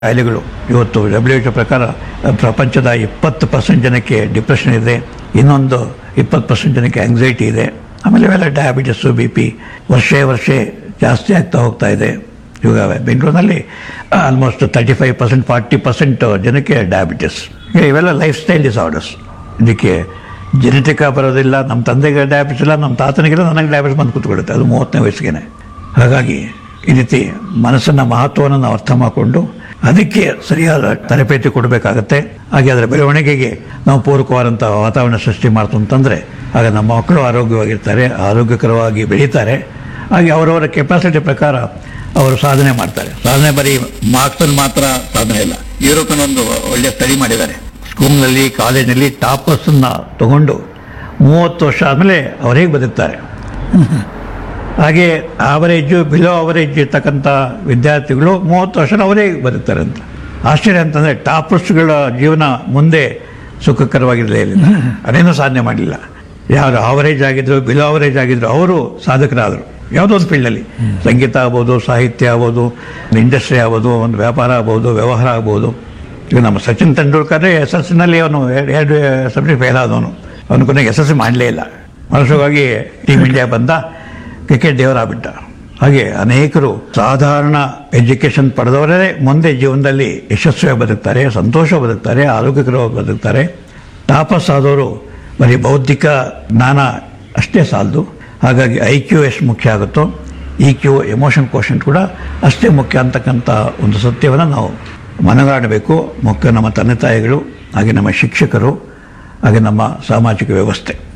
ಕಾಯಿಲೆಗಳು ಇವತ್ತು W H ಪ್ರಕಾರ ಪ್ರಪಂಚದ ಇಪ್ಪತ್ತು ಪರ್ಸೆಂಟ್ ಜನಕ್ಕೆ ಡಿಪ್ರೆಷನ್ ಇದೆ ಇನ್ನೊಂದು ಇಪ್ಪತ್ತು ಪರ್ಸೆಂಟ್ ಜನಕ್ಕೆ ಆಂಗ್ಸೈಟಿ ಇದೆ ಆಮೇಲೆ ಇವೆಲ್ಲ ಡಯಾಬಿಟಿಸು ಬಿ ಪಿ ವರ್ಷ ವರ್ಷ ಜಾಸ್ತಿ ಆಗ್ತಾ ಹೋಗ್ತಾ ಇದೆ ಇವಾಗ ಬೆಂಗಳೂರಿನಲ್ಲಿ almost thirty five percent forty percent ಜನಕ್ಕೆ ಡಯಾಬಿಟಿಸ್ ಇವೆಲ್ಲ ಲೈಫ್ ಸ್ಟೈಲ್ ಡಿಸಾರ್ಡರ್ಸ್ ಇದಕ್ಕೆ ಜೆನೆಟಿಕ್ ಬರೋದಿಲ್ಲ ನಮ್ಮ ತಂದೆಗೆ ಡಯಾಬಿಟಿಸ್ ಇಲ್ಲ ನಮ್ಮ ತಾತನಿಗೆಲ್ಲ ನನಗೆ ಡಯಾಬಿಟಿಸ್ ಬಂದು ಕೂತ್ಕೊಳ್ಳುತ್ತೆ ಅದು ಮೂವತ್ತನೇ ವಯಸ್ಸಿಗೆ ಹಾಗಾಗಿ ಈ ರೀತಿ ಮನಸ್ಸನ್ನ ಮಹತ್ವವನ್ನು ನಾವು ಅರ್ಥ ಮಾಡಿಕೊಂಡು ಅದಕ್ಕೆ ಸರಿಯಾದ ತರಬೇತಿ ಕೊಡಬೇಕಾಗತ್ತೆ ಹಾಗೆ ಅದರ ಬೆಳವಣಿಗೆಗೆ ನಾವು ಪೂರಕವಾದಂಥ ವಾತಾವರಣ ಸೃಷ್ಟಿ ಮಾಡ್ತು ಅಂತಂದರೆ ಆಗ ನಮ್ಮ ಮಕ್ಕಳು ಆರೋಗ್ಯವಾಗಿರ್ತಾರೆ ಆರೋಗ್ಯಕರವಾಗಿ ಬೆಳೀತಾರೆ ಹಾಗೆ ಅವರವರ ಕೆಪಾಸಿಟಿ ಪ್ರಕಾರ ಅವರು ಸಾಧನೆ ಮಾಡ್ತಾರೆ ಸಾಧನೆ ಬರೀ ಮಾರ್ಕ್ಸಲ್ಲಿ ಮಾತ್ರ ಸಾಧನೆ ಇಲ್ಲ ಯುರೋಪಿನ ಒಂದು ಒಳ್ಳೆಯ ಸ್ಟಡಿ ಮಾಡಿದ್ದಾರೆ ಸ್ಕೂಲ್ನಲ್ಲಿ ಕಾಲೇಜಿನಲ್ಲಿ ಟಾಪರ್ಸನ್ನ ತಗೊಂಡು ಮೂವತ್ತು ವರ್ಷ ಆದಮೇಲೆ ಅವ್ರು ಹೇಗೆ ಬದುಕ್ತಾರೆ ಹಾಗೆ ಆವರೇಜು ಬಿಲೋ ಅವರೇಜ್ ಇರ್ತಕ್ಕಂಥ ವಿದ್ಯಾರ್ಥಿಗಳು ಮೂವತ್ತು ವರ್ಷ ಅವರೇ ಬದುಕ್ತಾರೆ ಅಂತ ಆಶ್ಚರ್ಯ ಅಂತಂದರೆ ಟಾಪರ್ಸ್ಗಳ ಜೀವನ ಮುಂದೆ ಸುಖಕರವಾಗಿರಲೇ ಇಲ್ಲ ಅದೇನೂ ಸಾಧನೆ ಮಾಡಲಿಲ್ಲ ಯಾರು ಆವರೇಜ್ ಆಗಿದ್ರು ಬಿಲೋ ಅವರೇಜ್ ಆಗಿದ್ರು ಅವರು ಸಾಧಕರಾದರು ಯಾವುದೋ ಒಂದು ಫೀಲ್ಡಲ್ಲಿ ಸಂಗೀತ ಆಗ್ಬೋದು ಸಾಹಿತ್ಯ ಆಗ್ಬೋದು ಇಂಡಸ್ಟ್ರಿ ಆಗ್ಬೋದು ಒಂದು ವ್ಯಾಪಾರ ಆಗ್ಬೋದು ವ್ಯವಹಾರ ಆಗ್ಬೋದು ಈಗ ನಮ್ಮ ಸಚಿನ್ ತೆಂಡೂಲ್ಕರ್ ಎಸ್ ಎಸ್ ಸಿನಲ್ಲಿ ಅವನು ಎರಡು ಎರಡು ಸಬ್ಜೆಕ್ಟ್ ಫೇಲ್ ಆದವನು ಅವನು ಕೊನೆಗೆ ಎಸ್ ಎಸ್ ಸಿ ಮಾಡಲೇ ಇಲ್ಲ ಮನಸ್ಸಾಗಿ ಟೀಮ್ ಇಂಡಿಯಾ ಬಂದ ಕ್ರಿಕೆಟ್ ದೇವರಾಗ್ಬಿಟ್ಟ ಹಾಗೆ ಅನೇಕರು ಸಾಧಾರಣ ಎಜುಕೇಷನ್ ಪಡೆದವರೇ ಮುಂದೆ ಜೀವನದಲ್ಲಿ ಯಶಸ್ವಿಯಾಗಿ ಬದುಕ್ತಾರೆ ಸಂತೋಷ ಬದುಕ್ತಾರೆ ಆರೋಗ್ಯಕರವಾಗಿ ಬದುಕ್ತಾರೆ ತಾಪಸ್ ಆದವರು ಬರೀ ಬೌದ್ಧಿಕ ಜ್ಞಾನ ಅಷ್ಟೇ ಸಾಲದು ಹಾಗಾಗಿ ಐ ಕ್ಯೂ ಎಷ್ಟು ಮುಖ್ಯ ಆಗುತ್ತೋ ಇ ಕ್ಯೂ ಎಮೋಷನ್ ಕೋಷಂಟ್ ಕೂಡ ಅಷ್ಟೇ ಮುಖ್ಯ ಅಂತಕ್ಕಂಥ ಒಂದು ಸತ್ಯವನ್ನು ನಾವು ಮನಗಾಡಬೇಕು ಮುಖ್ಯ ನಮ್ಮ ತಂದೆ ತಾಯಿಗಳು ಹಾಗೆ ನಮ್ಮ ಶಿಕ್ಷಕರು ಹಾಗೆ ನಮ್ಮ ಸಾಮಾಜಿಕ ವ್ಯವಸ್ಥೆ